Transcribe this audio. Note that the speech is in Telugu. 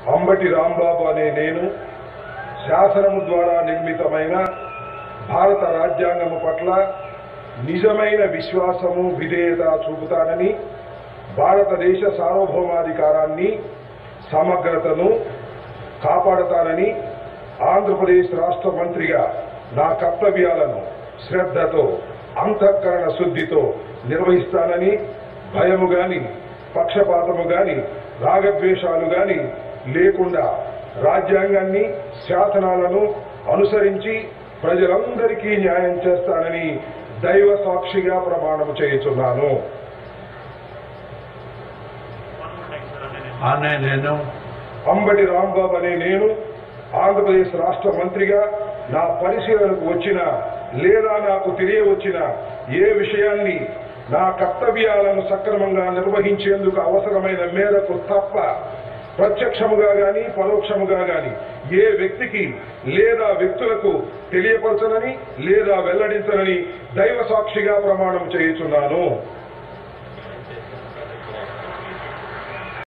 అంబటి రాంబాబు అనే నేను శాసనము ద్వారా నిర్మితమైన భారత రాజ్యాంగము పట్ల నిజమైన విశ్వాసము విధేయత చూపుతానని భారతదేశ సార్వభౌమాధికారాన్ని సమగ్రతను కాపాడతానని ఆంధ్రప్రదేశ్ రాష్ట్ర మంత్రిగా నా కర్తవ్యాలను శ్రద్ధతో అంతఃకరణ శుద్ధితో నిర్వహిస్తానని భయము గాని పక్షపాతము గాని రాగద్వేషాలు గాని లేకుండా రాజ్యాంగాన్ని శాసనాలను అనుసరించి ప్రజలందరికీ న్యాయం చేస్తానని దైవ సాక్షిగా ప్రమాణం చేయుచున్నాను అనే నేను అంబటి రాంబాబు అనే నేను ఆంధ్రప్రదేశ్ రాష్ట్ర మంత్రిగా నా పరిశీలనకు వచ్చిన లేదా నాకు తెలియవచ్చిన ఏ విషయాన్ని నా కర్తవ్యాలను సక్రమంగా నిర్వహించేందుకు అవసరమైన మేరకు తప్ప ప్రత్యక్షముగా గాని పరోక్షముగా గాని ఏ వ్యక్తికి లేదా వ్యక్తులకు తెలియపరచనని లేదా వెల్లడించనని దైవ సాక్షిగా ప్రమాణం చేయుచున్నాను